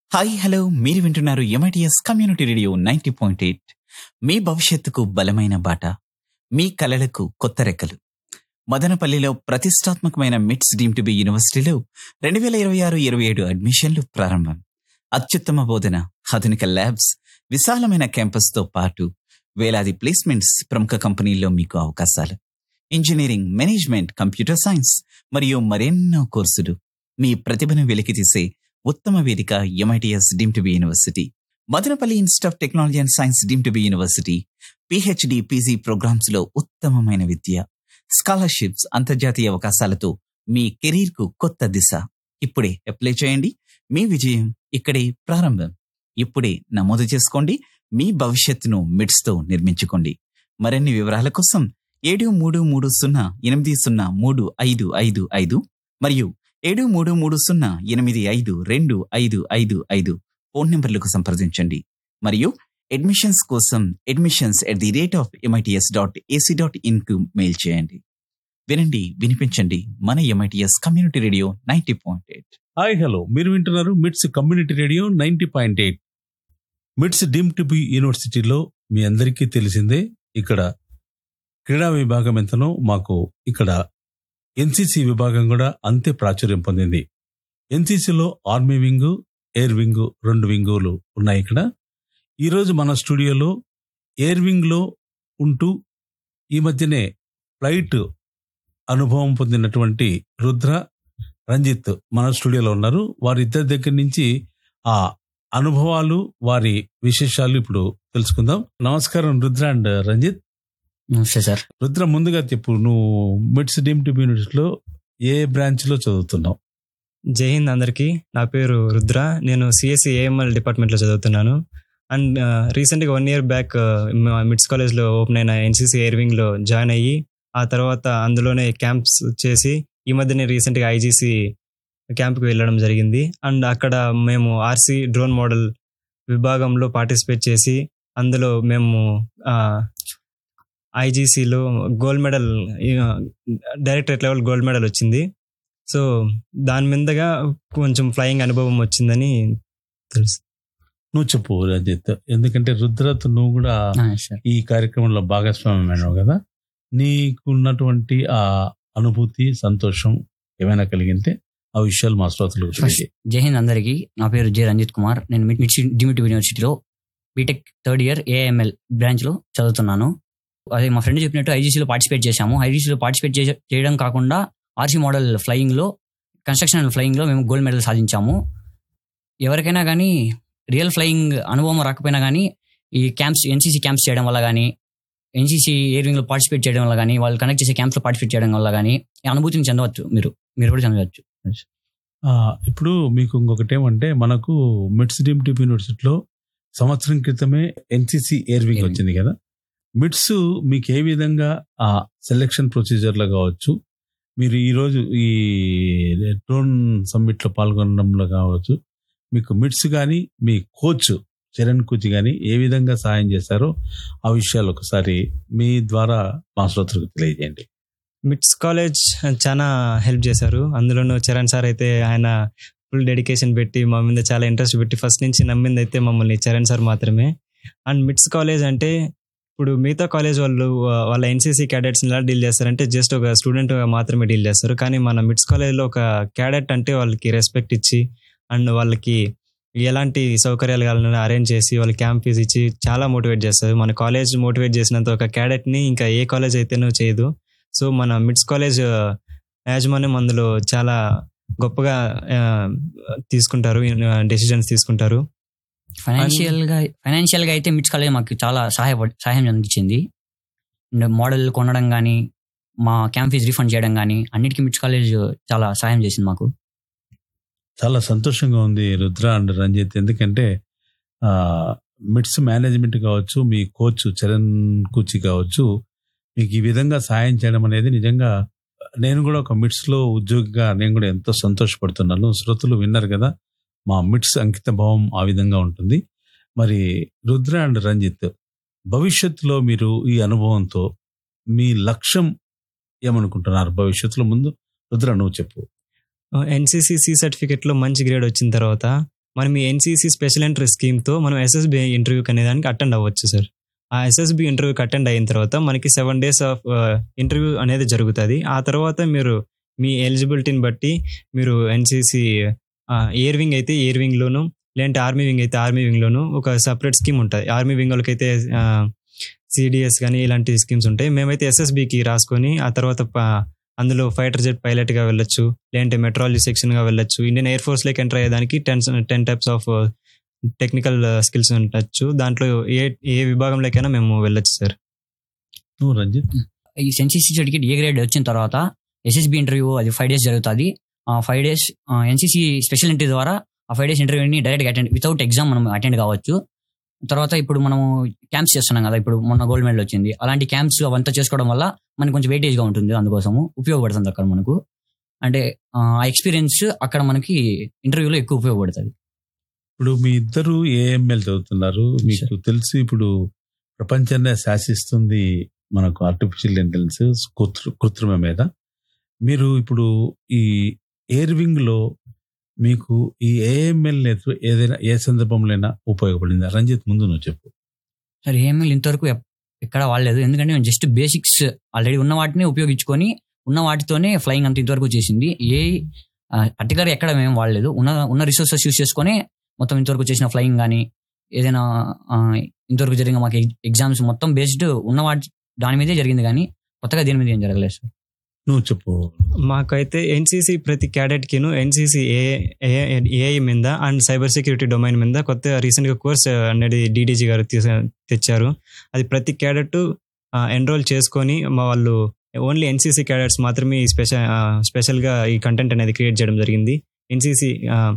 Hi hello మీరు వింటున్నారు MITS community radio ninety point eight మీ భవిష్యత్తుకు బలమైన బాట మీ కలలకు కొత్త రెక్కలు మదనపల్లిలో ప్రతిష్టాత్మకమైన మిట్స్ డీమ్ టు బి యూనివర్సిటీలో రెండు వేల ఇరవై ఆరు ఇరవై ఏడు అడ్మిషన్లు ప్రారంభం అత్యుత్తమ బోధన ఆధునిక ల్యాబ్స్ విశాలమైన క్యాంపస్తో పాటు వేలాది ప్లేస్మెంట్స్ ప్రముఖ కంపెనీల్లో మీకు అవకాశాలు ఇంజనీరింగ్ మేనేజ్మెంట్ కంప్యూటర్ సైన్స్ మరియు మరెన్నో కోర్సులు మీ ప్రతిభను వెలికితీసే ఉత్తమ వేదిక MITS deemed to be university Madanapalle institute of technology and science deemed to be university PhD PG programs లో ఉత్తమమైన విద్య స్కాలర్షిప్స్ అంతర్జాతీయ అవకాశాలతో మీ కెరీర్ కు కొత్త దిశ ఇప్పుడే అప్లై చేయండి మీ విజయం ఇక్కడే ప్రారంభం ఇప్పుడే నమోదు చేసుకోండి మీ భవిష్యత్తును మిడ్స్ తో నిర్మించుకోండి మరిన్ని వివరాల కోసం ఏడు మూడు మూడు సున్నా ఎనిమిది సున్నా మూడు ఐదు ఐదు ఐదు మరియు ఏడు మూడు మూడు సున్నా ఎనిమిది ఐదు రెండు ఐదు ఐదు ఐదు ఫోన్ నెంబర్లకు సంప్రదించండి మరియు అడ్మిషన్స్ కోసం admissions at the rate of MITS dot AC dot in కు మెయిల్ చేయండి వినండి వినిపించండి మన MITS community radio ninety point eight hi hello మీరు వింటున్నారు MITS community radio ninety point eight MITS deemed to be యూనివర్సిటీలో మీ అందరికీ తెలిసిందే ఇక్కడ క్రీడా విభాగం ఎంతనో మాకు ఇక్కడ ఎన్సిసి విభాగం కూడా అంతే ప్రాచుర్యం పొందింది ఎన్సిసిలో ఆర్మీ వింగు ఎయిర్ వింగు రెండు వింగులు ఉన్నాయి ఇక్కడ ఈరోజు మన స్టూడియోలో ఎయిర్ వింగ్లో ఉంటూ ఈ మధ్యనే ఫ్లైట్ అనుభవం పొందినటువంటి రుద్ర రంజిత్ మన స్టూడియోలో ఉన్నారు వారిద్దరి దగ్గర నుంచి ఆ అనుభవాలు వారి విశేషాలు ఇప్పుడు తెలుసుకుందాం నమస్కారం రుద్ర అండ్ రంజిత్ నమస్తే సార్ రుద్ర ముందుగా చెప్పు నువ్వు మిడ్స్ డీమ్ టు యూనివర్సిటీలో ఏ బ్రాంచ్ లో చదువుతున్నావు జై హింద్ అందరికీ నా పేరు రుద్ర నేను సిఎస్సి ఏఎంఎల్ డిపార్ట్మెంట్లో చదువుతున్నాను అండ్ రీసెంట్గా వన్ ఇయర్ బ్యాక్ మిడ్స్ కాలేజ్లో ఓపెన్ అయిన ఎన్సీసీ ఎయిర్వింగ్లో జాయిన్ అయ్యి ఆ తర్వాత అందులోనే క్యాంప్స్ చేసి ఈ మధ్యనే రీసెంట్గా ఐజీసీ క్యాంప్కి వెళ్ళడం జరిగింది అండ్ అక్కడ మేము ఆర్సీ డ్రోన్ మోడల్ విభాగంలో పార్టిసిపేట్ చేసి అందులో మేము ఐజీసీలో gold medal directorate level gold medal వచ్చింది సో దాని మీదగా కొంచెం ఫ్లయింగ్ అనుభవం వచ్చిందని తెలుసు నువ్వు చెప్పు రంజిత్ ఎందుకంటే రుద్రత్ నువ్వు కూడా సార్ ఈ కార్యక్రమంలో భాగస్వామ్యమైనవు కదా నీకున్నటువంటి ఆ అనుభూతి సంతోషం ఏమైనా కలిగింటే ఆ విషయాలు మా శ్రోతలకు తెలియజేయి. జై హింద్ అందరికీ నా పేరు జే రంజిత్ కుమార్ నేను మిడ్ డిమిటివ్ యూనివర్సిటీలో బీటెక్ థర్డ్ ఇయర్ ఏఎంఎల్ బ్రాంచ్లో చదువుతున్నాను అదే మా ఫ్రెండ్ చెప్పినట్టు ఐజీసీలో పార్టిసిపేట్ చేశాము ఐజీసీలో పార్టిసిపేట్ చేయ- చేయడం కాకుండా ఆర్సీ మోడల్ ఫ్లయింగ్లో కన్స్ట్రక్షన్ అండ్ ఫ్లయింగ్లో మేము గోల్డ్ మెడల్ సాధించాము ఎవరికైనా కానీ రియల్ ఫ్లయింగ్ అనుభవం రాకపోయినా కానీ ఈ క్యాంప్స్ ఎన్సీసీ క్యాంప్స్ చేయడం వల్ల కానీ ఎన్సీసీ ఎయిర్వింగ్లో పార్టిసిపేట్ చేయడం వల్ల కానీ వాళ్ళు కనెక్ట్ చేసే క్యాంప్స్లో పార్టిసిపేట్ చేయడం వల్ల కానీ ఈ అనుభూతిని చెందవచ్చు మీరు మీరు కూడా చెందవచ్చు ఆ, ఇప్పుడు మీకు ఇంకొకటి ఏమంటే మనకు మిడ్స్ డీమ్ టు యూనివర్సిటీలో సంవత్సరం క్రితమే NCC air wing Air wing. వచ్చింది కదా మిడ్స్ మీకు ఏ విధంగా ఆ సెలెక్షన్ ప్రొసీజర్లో కావచ్చు మీరు ఈరోజు ఈ డ్రోన్ సమ్మిట్లో పాల్గొనడంలో కావచ్చు మీకు మిడ్స్ కానీ మీ కోచ్ చరణ్ కోచ్ కానీ ఏ విధంగా సహాయం చేశారో ఆ విషయాలు ఒకసారి మీ ద్వారా మా శ్రోతలకు తెలియజేయండి మిడ్స్ కాలేజ్ చాలా హెల్ప్ చేశారు అందులోనూ చరణ్ సార్ అయితే ఆయన ఫుల్ డెడికేషన్ పెట్టి మా మీద చాలా ఇంట్రెస్ట్ పెట్టి ఫస్ట్ నుంచి నమ్మింది అయితే మమ్మల్ని చరణ్ సార్ మాత్రమే అండ్ మిడ్స్ కాలేజ్ అంటే ఇప్పుడు మిగతా కాలేజ్ వాళ్ళు ఆ, వాళ్ళ ఎన్సీసీ క్యాడెట్స్ ఎలా డీల్ చేస్తారంటే జస్ట్ ఒక స్టూడెంట్ మాత్రమే డీల్ చేస్తారు కానీ మన మిడ్స్ కాలేజ్లో ఒక క్యాడెట్ అంటే వాళ్ళకి రెస్పెక్ట్ ఇచ్చి అండ్ వాళ్ళకి ఎలాంటి సౌకర్యాలు కావాలని అరేంజ్ చేసి వాళ్ళకి క్యాంప్ ఫీజు ఇచ్చి చాలా మోటివేట్ చేస్తారు మన కాలేజ్ మోటివేట్ చేసినంత ఒక క్యాడెట్ని ఇంకా ఏ కాలేజ్ అయితేనో చేయదు సో మన మిడ్స్ కాలేజ్ ఆ, యాజమాన్యం అందులో చాలా గొప్పగా ఆ, తీసుకుంటారు డెసిషన్స్ తీసుకుంటారు ఫైనాన్షియల్ గా ఫైనాన్షియల్ గా అయితే మిడ్స్ కాలేజ్ మాకు చాలా సహాయపడి సహాయం అందించింది మోడల్ కొనడం కానీ మా క్యాంప్ ఫీజ్ రిఫండ్ చేయడం కానీ అన్నిటికీ మిడ్స్ కాలేజ్ చాలా సహాయం చేసింది మాకు చాలా సంతోషంగా ఉంది రుద్ర అండ్ రంజిత్ ఎందుకంటే ఆ, మిడ్స్ మేనేజ్మెంట్ కావచ్చు మీ కోచ్ చరణ్ కూచి కావచ్చు మీకు ఈ విధంగా సాయం చేయడం అనేది నిజంగా నేను కూడా ఒక మిడ్స్ లో ఉద్యోగిగా నేను కూడా ఎంతో సంతోషపడుతున్నాను శ్రోతలు విన్నారు కదా మా మిడ్స్ అంకిత భావం ఆ విధంగా ఉంటుంది మరి రుద్ర అండ్ రంజిత్ భవిష్యత్తులో మీరు ఈ అనుభవంతో మీ లక్ష్యం ఏమనుకుంటున్నారు భవిష్యత్తులో ముందు రుద్ర నువ్వు చెప్పు ఎన్సీసీ సి సర్టిఫికేట్లో మంచి గ్రేడ్ వచ్చిన తర్వాత మనం ఈ ఎన్సీసీ స్పెషల్ ఎంట్రీ స్కీమ్తో మనం ఎస్ఎస్బి ఇంటర్వ్యూకి అనే దానికి అటెండ్ అవ్వచ్చు సార్ ఆ ఎస్ఎస్బి ఇంటర్వ్యూకి అటెండ్ అయిన తర్వాత మనకి సెవెన్ డేస్ ఆఫ్ ఇంటర్వ్యూ అనేది జరుగుతుంది ఆ తర్వాత మీరు మీ ఎలిజిబిలిటీని బట్టి మీరు ఎన్సీసీ ఎయిర్ వింగ్ అయితే ఎయిర్ వింగ్లోను లేదంటే ఆర్మీ వింగ్ అయితే ఆర్మీ వింగ్లోను ఒక సపరేట్ స్కీమ్ ఉంటుంది ఆర్మీ వింగ్ వాళ్ళకైతే సిడిఎస్ కానీ ఇలాంటి స్కీమ్స్ ఉంటాయి మేమైతే ఎస్ఎస్బికి రాసుకొని ఆ తర్వాత ప- అందులో ఫైటర్ జెట్ పైలట్గా వెళ్ళొచ్చు లేదంటే మెట్రాలజీ సెక్షన్గా వెళ్ళొచ్చు ఇండియన్ ఎయిర్ ఫోర్స్లోకి ఎంటర్ అయ్యేదానికి ten ten types of technical skills ఉండొచ్చు దాంట్లో ఏ ఏ విభాగంలోకైనా మేము వెళ్ళొచ్చు సార్ నువ్వు రంజిత్ ఈ ఎన్సీసీ సర్టిఫికేట్ ఏ గ్రేడ్ వచ్చిన తర్వాత ఎస్ఎస్బి ఇంటర్వ్యూ అది ఫైవ్ డేస్ జరుగుతుంది ఆ five days NCC special interview ద్వారా ఆ ఫైవ్ డేస్ ఇంటర్వ్యూని డైరెక్ట్ అటెండ్ వితౌట్ ఎగ్జామ్ మనం అటెండ్ కావచ్చు తర్వాత ఇప్పుడు మనము క్యాంప్స్ చేస్తున్నాం కదా ఇప్పుడు మొన్న గోల్డ్ మెడల్ వచ్చింది అలాంటి క్యాంప్స్ అవంతా చేసుకోవడం వల్ల మనకు కొంచెం వెయిటేజ్గా ఉంటుంది అందుకోసము ఉపయోగపడుతుంది అక్కడ మనకు అంటే ఆ ఎక్స్పీరియన్స్ అక్కడ మనకి ఇంటర్వ్యూలో ఎక్కువ ఉపయోగపడుతుంది ఇప్పుడు మీ ఇద్దరు ఏఎంఎల్ చదువుతున్నారు మీకు తెలిసి ఇప్పుడు ప్రపంచాన్ని శాసిస్తుంది మనకు ఆర్టిఫిషియల్ ఇంటెలిజెన్స్ కృత్రి కృత్రిమ మీద మీరు ఇప్పుడు ఈ ఎయిర్ వింగ్ లో మీకు ఈ ఏఎంఎల్ ఏదైనా ఏ సందర్భంలో ఉపయోగపడింది రంజిత్ ముందు నువ్వు చెప్పు సరే ఏఎంఎల్ ఇంతవరకు ఎప్- ఎక్కడ వాడలేదు ఎందుకంటే మేము జస్ట్ బేసిక్స్ ఆల్రెడీ ఉన్న వాటిని ఉపయోగించుకొని ఉన్న వాటితోనే ఫ్లయింగ్ అంత ఇంతవరకు చేసింది ఏ పర్టికులర్ ఎక్కడ మేము వాడలేదు ఉన్న ఉన్న రిసోర్సెస్ యూస్ చేసుకొని మొత్తం ఇంతవరకు చేసిన ఫ్లయింగ్ కానీ ఏదైనా ఆ, ఇంతవరకు జరిగిన మాకు ఎగ్జామ్స్ మొత్తం బేస్డ్ ఉన్న వాటి దాని మీదే జరిగింది కానీ కొత్తగా దేని మీద ఏం జరగలేదు సార్ నువ్వు చెప్పు మాకైతే ఎన్సీసీ ప్రతి క్యాడెట్కిను ఎన్సీసీ ఏఐ మీద అండ్ సైబర్ సెక్యూరిటీ డొమైన్ మీద కొత్త రీసెంట్గా కోర్స్ అనేది డీడీజీ గారు తీస- తెచ్చారు అది ప్రతి క్యాడెట్ ఎన్రోల్ చేసుకొని మా వాళ్ళు ఓన్లీ ఎన్సీసీ క్యాడెట్స్ మాత్రమే ఈ స్పెషల్ స్పెషల్గా ఈ కంటెంట్ అనేది క్రియేట్ చేయడం జరిగింది NCC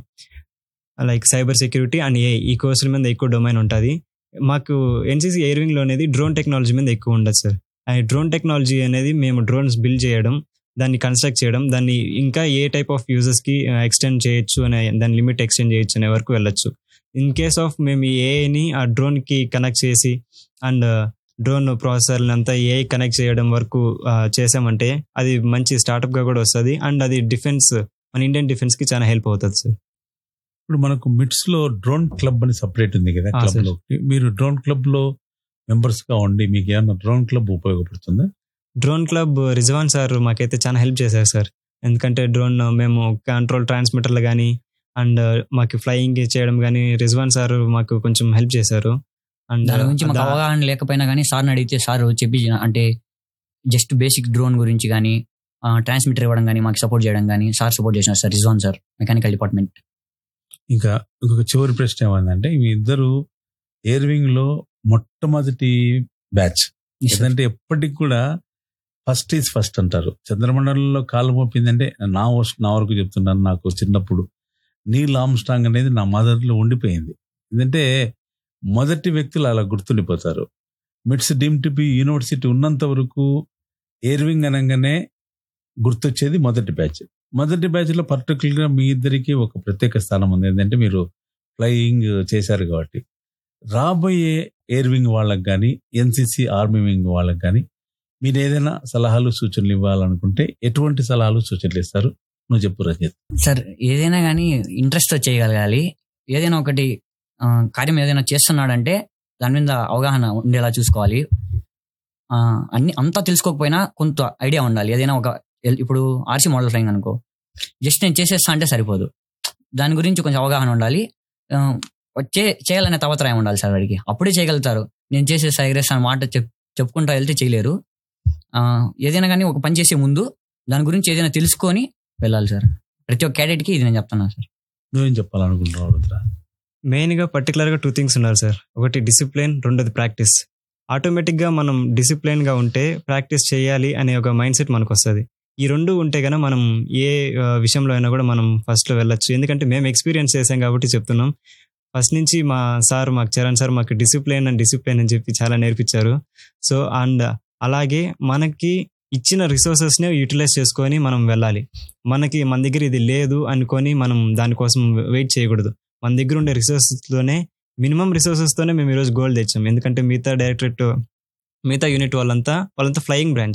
like cyber security and ఏ ఈ కోర్సుల మీద ఎక్కువ డొమైన్ ఉంటుంది మాకు ఎన్సీసీ ఎయిర్వింగ్లో అనేది డ్రోన్ టెక్నాలజీ మీద ఎక్కువ ఉండదు సార్ ఆ డ్రోన్ టెక్నాలజీ అనేది మేము డ్రోన్స్ బిల్డ్ చేయడం దాన్ని కన్స్ట్రక్ట్ చేయడం దాన్ని ఇంకా ఏ టైప్ ఆఫ్ యూజర్స్కి ఎక్స్టెండ్ చేయొచ్చు అనే దాని లిమిట్ ఎక్స్టెండ్ చేయొచ్చు అనే వరకు వెళ్ళొచ్చు ఇన్ కేస్ ఆఫ్ మేము ఈ ఏఐని ఆ డ్రోన్కి కనెక్ట్ చేసి అండ్ డ్రోన్ ప్రాసెసర్ అంతా ఏఐ కనెక్ట్ చేయడం వరకు ఆ, చేసామంటే అది మంచి స్టార్టప్గా కూడా వస్తుంది అండ్ అది డిఫెన్స్ మన ఇండియన్ డిఫెన్స్కి చాలా హెల్ప్ అవుతుంది సార్ ఇప్పుడు మనకు మిట్స్ లో డ్రోన్ క్లబ్ అని సపరేట్ ఉంది కదా ఆ, క్లబ్ సార్. లో మీరు డ్రోన్ క్లబ్ లో మెంబర్స్ గా ఉండి మీకు ఏమన్నా డ్రోన్ క్లబ్ ఉపయోగపడుతుందా డ్రోన్ క్లబ్ రిజవాన్ సార్ మాకైతే చాలా హెల్ప్ చేశారు సార్ ఎందుకంటే డ్రోన్ మేము కంట్రోల్ ట్రాన్స్మిటర్లు కానీ అండ్ మాకు ఫ్లయింగ్ చేయడం కానీ రిజవాన్ సార్ మాకు కొంచెం హెల్ప్ చేశారు అండ్ దాని గురించి మాకు అవగాహన లేకపోయినా కానీ సార్ని అడిగితే సార్ చెప్పి అంటే జస్ట్ బేసిక్ డ్రోన్ గురించి కానీ ట్రాన్స్మిటర్ ఇవ్వడం కానీ మాకు సపోర్ట్ చేయడం కానీ సార్ సపోర్ట్ చేసినారు sir Rizwan sir mechanical department ఇంకా ఇంకొక చివరి ప్రశ్న ఏమైందంటే మీ ఇద్దరు ఎయిర్ వింగ్ లో మొట్టమొదటి బ్యాచ్ ఎందుకంటే ఎప్పటికి కూడా ఫస్ట్ ఈజ్ ఫస్ట్ అంటారు చంద్రమండలంలో కాలు మోపిందంటే నా వస్- నా వరకు చెప్తున్నాను నాకు చిన్నప్పుడు నీల్ ఆమ్స్ట్రాంగ్ అనేది నా మదర్లో ఉండిపోయింది ఎందుకంటే మొదటి వ్యక్తులు అలా గుర్తుండిపోతారు మిట్స్ డీమ్ టు బి యూనివర్సిటీ ఉన్నంత వరకు ఎయిర్ వింగ్ అనగానే గుర్తొచ్చేది మొదటి బ్యాచ్ మొదటి బ్యాచ్ లో పర్టికులర్ గా మీ ఇద్దరికి ఒక ప్రత్యేక స్థానం ఉంది ఏంటంటే మీరు ఫ్లయింగ్ చేశారు కాబట్టి రాబోయే ఎయిర్ వింగ్ వాళ్ళకి కానీ ఎన్సిసి ఆర్మీ వింగ్ వాళ్ళకి కానీ మీరు ఏదైనా సలహాలు సూచనలు ఇవ్వాలనుకుంటే ఎటువంటి సలహాలు సూచనలు ఇస్తారు నువ్వు చెప్పు రజిత్ సార్ ఏదైనా కానీ ఇంట్రెస్ట్ చేయగలగాలి ఏదైనా ఒకటి ఆ, కార్యం ఏదైనా చేస్తున్నాడంటే దాని మీద అవగాహన ఉండేలా చూసుకోవాలి ఆ, అన్ని అంతా తెలుసుకోకపోయినా కొంత ఐడియా ఉండాలి ఏదైనా ఒక ఇప్పుడు ఆర్సీ మోడల్ ఫ్లయింగ్ అనుకో జస్ట్ నేను చేసేస్తా అంటే సరిపోదు దాని గురించి కొంచెం అవగాహన ఉండాలి ఆ, వచ్చే చేయాలనే తవతరాయం ఉండాలి సార్ వాడికి అప్పుడే చేయగలుగుతారు నేను చేసేస్తా ఎగరేస్తాను మాట చెప్ చెప్పుకుంటా వెళ్తే చేయలేరు ఆ, ఏదైనా కానీ ఒక పని చేసే ముందు దాని గురించి ఏదైనా తెలుసుకొని వెళ్ళాలి సార్ ప్రతి ఒక్క క్యాడెట్కి ఇది నేను చెప్తున్నాను సార్ నువ్వేం చెప్పాలనుకుంటున్నావు రుద్ర మెయిన్గా పర్టికులర్గా టూ థింగ్స్ ఉన్నారు సార్ ఒకటి డిసిప్లిన్ రెండోది ప్రాక్టీస్ ఆటోమేటిక్గా మనం డిసిప్లిన్గా ఉంటే ప్రాక్టీస్ చేయాలి అనే ఒక మైండ్ సెట్ మనకు వస్తుంది ఈ రెండు ఉంటే కనుక మనం ఏ ఆ, విషయంలో అయినా కూడా మనం ఫస్ట్లో వెళ్ళొచ్చు ఎందుకంటే మేము ఎక్స్పీరియన్స్ చేసాం కాబట్టి చెప్తున్నాం ఫస్ట్ నుంచి మా సార్ మాకు చరణ్ సార్ మాకు డిసిప్లిన్ అండ్ డిసిప్లిన్ అని చెప్పి చాలా నేర్పించారు సో అండ్ అలాగే మనకి ఇచ్చిన రిసోర్సెస్ని యూటిలైజ్ చేసుకొని మనం వెళ్ళాలి మనకి మన దగ్గర ఇది లేదు అనుకొని మనం దానికోసం వెయిట్ చేయకూడదు మన దగ్గర ఉండే రిసోర్సెస్లోనే మినిమం రిసోర్సెస్తోనే మేము ఈరోజు గోల్డ్ తెచ్చాం ఎందుకంటే మిగతా డైరెక్టరేట్ మిగతా యూనిట్ వాళ్ళంతా వాళ్ళంతా ఫ్లయింగ్ బ్రాంచ్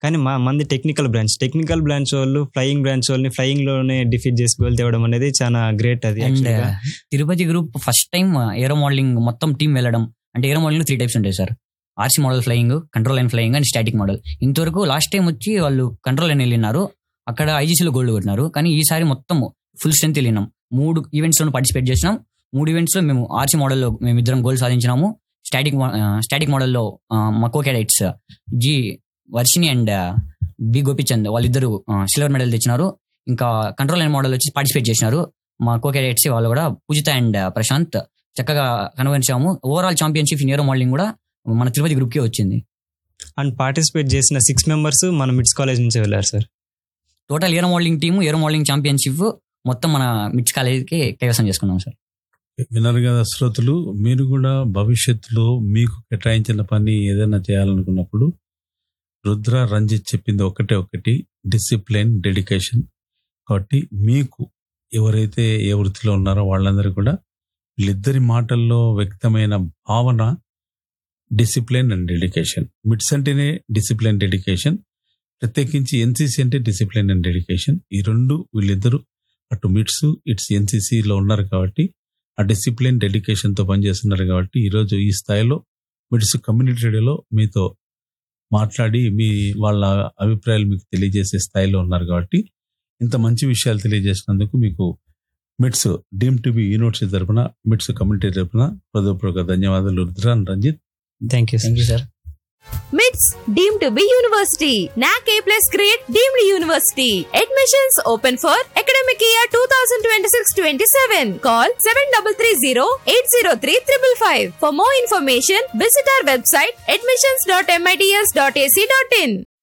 కానీ మా మంది టెక్నికల్ బ్రాంచ్ టెక్నికల్ బ్రాంచ్ వాళ్ళు ఫ్లయింగ్ బ్రాంచ్ వాళ్ళని ఫ్లయింగ్ లోనే డిఫీట్ చేసి గోల్ తేవడం అనేది చాలా గ్రేట్ అది అండ్ actually గా. Tirupati group first time aero modelling మొత్తం టీం వెళ్ళడం అంటే ఏరో మోడలింగ్ త్రీ టైప్స్ ఉంటాయి sir RC model flying control line flying and static model ఇంతవరకు లాస్ట్ టైం వచ్చి వాళ్ళు కంట్రోల్ లైన్ వెళ్ళినారు అక్కడ ఐజీసీలో గోల్డ్ కొట్టినారు కానీ ఈసారి మొత్తం ఫుల్ స్ట్రెంత్ వెళ్ళినాం మూడు ఈవెంట్స్ లో పార్టిసిపేట్ చేసినాం మూడు ఈవెంట్స్ లో మేము ఆర్సీ మోడల్లో మేము ఇద్దరం గోల్ సాధించినాము స్టాటిక్ స్టాటిక్ మోడల్లో మా co cadets G Varshini and B Gopichand వాళ్ళిద్దరు సిల్వర్ మెడల్ తెచ్చినారు ఇంకా కంట్రోల్ లైన్ మోడల్ వచ్చి పార్టిసిపేట్ చేసినారు మా కో క్యాడెట్స్ వాళ్ళు కూడా పూజిత అండ్ ప్రశాంత్ చక్కగా కనుగొనించాము overall championship in aero modelling కూడా మన తిరుపతి గ్రూప్ కి వచ్చింది అండ్ పార్టిసిపేట్ చేసిన సిక్స్ మెంబర్స్ మన మిడ్స్ కాలేజ్ నుంచి వెళ్ళారు sir total aero modelling team aero modelling championship మొత్తం మన మిడ్స్ కాలేజీకి కైవసం చేసుకున్నాం సార్ విన్నారు కదా శ్రోతలు మీరు కూడా భవిష్యత్తులో మీకు కేటాయించిన పని ఏదైనా చేయాలనుకున్నప్పుడు రుద్ర రంజిత్ చెప్పింది ఒకటే ఒకటి డిసిప్లిన్ డెడికేషన్ కాబట్టి మీకు ఎవరైతే ఏ వృత్తిలో ఉన్నారో వాళ్ళందరూ కూడా వీళ్ళిద్దరి మాటల్లో వ్యక్తమైన భావన డిసిప్లిన్ అండ్ డెడికేషన్ మిడ్స్ అంటేనే డిసిప్లిన్ డెడికేషన్ ప్రత్యేకించి ఎన్సీసీ అంటే డిసిప్లిన్ అండ్ డెడికేషన్ ఈ రెండు వీళ్ళిద్దరూ అటు మిడ్స్ ఇట్స్ ఎన్సీసీలో ఉన్నారు కాబట్టి ఆ డిసిప్లిన్ డెడికేషన్ తో పనిచేస్తున్నారు కాబట్టి ఈరోజు ఈ స్థాయిలో మిడ్స్ కమ్యూనిటీ రేడియోలో మీతో మాట్లాడి మీ వాళ్ళ అభిప్రాయాలు మీకు తెలియజేసే స్థాయిలో ఉన్నారు కాబట్టి ఇంత మంచి విషయాలు తెలియజేసినందుకు మీకు మిడ్స్ డీమ్ టీవీ యూనివర్సిటీ తరపున మిడ్స్ కమ్యూనిటీ తరపున హృదయపూర్వక ధన్యవాదాలు Rudran Ranjith thank you thank you sir MITS deemed to be university. NAC A plus grade deemed university. Admissions open for academic year 2026-27. Call 7330-803-555. For more information, visit our website admissions.mits.ac.in.